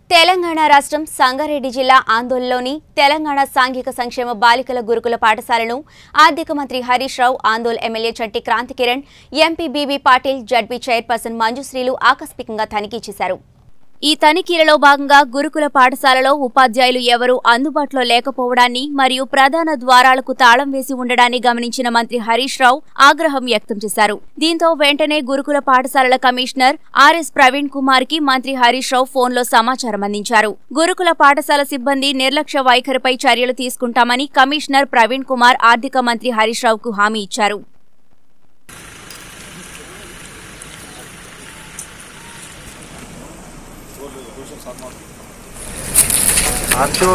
తెలంగాణ రాష్ట్రం సంగారెడ్డి జిల్లా ఆందోళనలోని తెలంగాణ సాంఘిక సంక్షేమ బాలికల గురుకుల పాఠశాలను ఆర్థిక మంత్రి Harish Rao Andol MLA Chanti Kranthi Kiran MP BB Patil ZP chairperson మంజుశ్రీలు ఆకస్మికంగా తనిఖీ చేశారు ఈ తనిఖీలలో భాగంగా గురుకుల పాఠశాలలో ఉపాధ్యాయులు ఎవరూ అందుబాటులో లేకపోవడాన్ని మరియు ప్రధాన ద్వారాలకు తాళం వేసి ఉండడాన్ని గమనించిన మంత్రి హరీష్ రావు ఆగ్రహం వ్యక్తం చేశారు దీంతో వెంటనే గురుకుల పాఠశాలల కమిషనర్ ఆర్ఎస్ ప్రవీణ్ కుమార్ కి మంత్రి హరీష్ రావు ఫోన్లో సమాచారం అందించారు గురుకుల పాఠశాల సిబ్బంది నిర్లక్ష్య వైఖరిపై చర్యలు తీసుకుంటామని కమిషనర్ ప్రవీణ్ కుమార్ ఆర్థిక మంత్రి హరీష్ రావుకు హామీ ఇచ్చారు అంటూ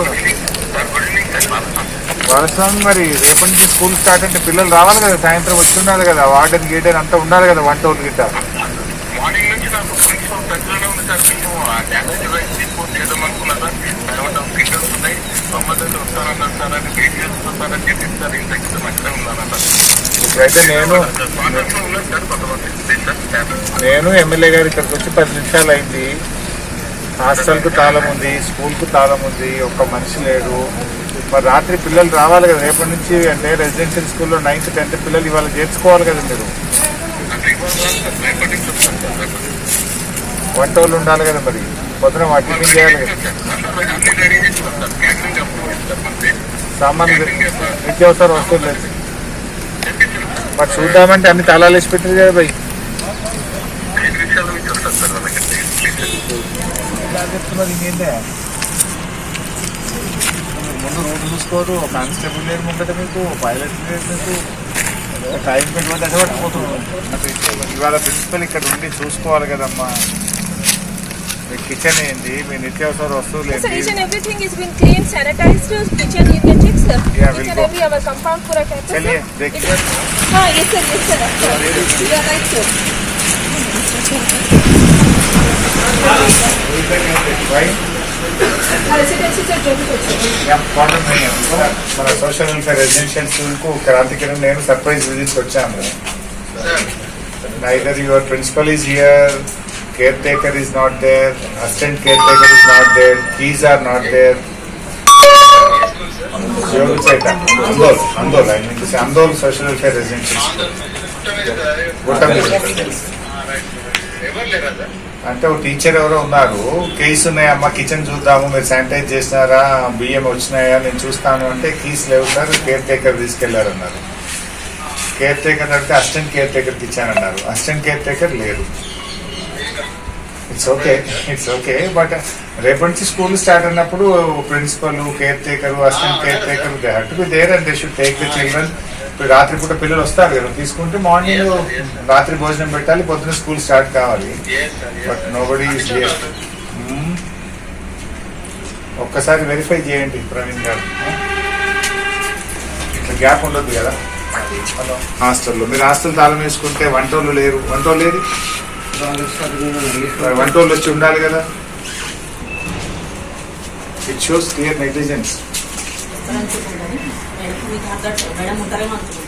వరసం మరి రేపటి నుంచి స్కూల్ స్టార్ట్ అంటే పిల్లలు రావాలి కదా సాయంత్రం వచ్చి ఉండాలి కదా వార్డెన్ గీడెన్ అంతా ఉండాలి కదా వంట ఒకటి గిట్ట మార్నింగ్ నుంచి నాకు ప్రిన్సిపల్ దగ్గరనే ఉంది సార్ మేము ఆ డ్యామేజ్ రైస్ రిపోర్ట్ చేద్దాం అనుకున్నా సార్ సెవెన్ ఆఫ్ ఫింగర్స్ ఉన్నాయి తొమ్మిది వస్తానన్నారు సార్ అని వెయిట్ చేస్తున్నారని చెప్పి సార్ ఇంత ఇంత మంచిగా ఉన్నాను సార్ ఇప్పుడైతే నేను స్పాన్సర్స్లో ఉన్నారు సార్ కొంతమంది సార్ నేను ఎమ్మెల్యే గారి ఇక్కడికి వచ్చి పది నిమిషాలు అయింది హాస్టల్కు తాళం ఉంది స్కూల్కు తాళం ఉంది ఒక్క మనిషి లేడు మరి రాత్రి పిల్లలు రావాలి కదా రేపటి నుంచి అంటే రెసిడెన్షియల్ స్కూల్లో నైన్త్ టెన్త్ పిల్లలు ఇవాళ చేర్చుకోవాలి కదా మీరు రేపటి నుంచి వస్తాను సార్ వంట వాళ్ళు ఉండాలి కదా మరి పొద్దున మా టిఫిన్ చేయాలి కదా అన్ని రెడీ చేస్తున్నాం సార్ క్యాటరింగ్ అప్రూవ్ సార్ మనకి సామాన్లు నిత్యావసర వస్తువులు లేదు చెప్పించారు మరి చూద్దామంటే అన్ని తాళాలు వేసి పెట్టారు కదా భయ్ ఐదు నిమిషాల నుంచి వస్తారు సార్ వాళ్ళకి చెప్తున్నారు ఇంకేంటే ముందు రోడ్డు చూసుకోరు కానిస్టేబుల్ లేదు ముందట మీకు పైలట్ లేదు మీకు టైం పెట్టుకుంటే అదే పట్టుకుపోతున్నారు ఇవాళ ప్రిన్సిపల్ ఇక్కడ ఉండి చూసుకోవాలి కదమ్మా మీ కిచెన్ ఏంది మీ నిత్యావసర వస్తువులు Sir, each ఏంటి and everything is been cleaned, sanitized, kitchen you can check, sir. Yeah, each we'll and go. every our compound पूरा कहते हैं, चलिए, sir. देखिए। It- हाँ, yes sir, yes sir. sir. You are right, sir. Residency sir, जो भी कुछ है. ప్రాబ్లం మన సోషల్ వెల్ఫేర్ రెసిడెన్షియల్ స్కూల్ కు క్రాంతికరం నేను సర్ప్రైజ్ విజిట్ వచ్చాను neither your principal is here, caretaker is not there, assistant caretaker is not there, keys are not there. Yogi Chaita, Andol, Andol, I mean to say Andol Social Welfare Residential School. Guttam ఎవరు లేరా sir అంటే ఒక teacher ఎవరో ఉన్నారు case ఉన్నాయమ్మా kitchen చూద్దాము మీరు sanitise చేసినారా బియ్యం వచ్చినాయా నేను చూస్తాను అంటే కీస్ లేవు సార్ కేర్ టేకర్ తీసుకెళ్లారన్నారు కేర్ టేకర్ అంటే అసిస్టెంట్ కేర్ టేకర్కి ఇచ్చానన్నారు అసిస్టెంట్ కేర్ టేకర్ లేరు it's okay it's okay but రేపటి నుంచి స్కూల్ స్టార్ట్ అయినప్పుడు principal caretaker assistant caretaker they had be there and they should take the children ఇప్పుడు రాత్రిపూట పిల్లలు వస్తారు కదా తీసుకుంటే మార్నింగ్ రాత్రి భోజనం పెట్టాలి పొద్దున స్కూల్ స్టార్ట్ కావాలి బట్ నో బడీ ఒక్కసారి వెరిఫై చేయండి ప్రవీణ్ గారు ఇట్లా గ్యాప్ ఉండొద్దు కదా హాస్టల్లో మీరు హాస్టల్ తాళం వేసుకుంటే వంటోళ్ళు లేరు వంటోళ్ళు లేరు మరి వంటోళ్ళు వచ్చి ఉండాలి కదా ఇట్ షోస్ క్లియర్ నెగ్లిజెన్స్ మీకు తగ్గట్టు మేడం ఉంటారేమో అనుకుంటున్నాను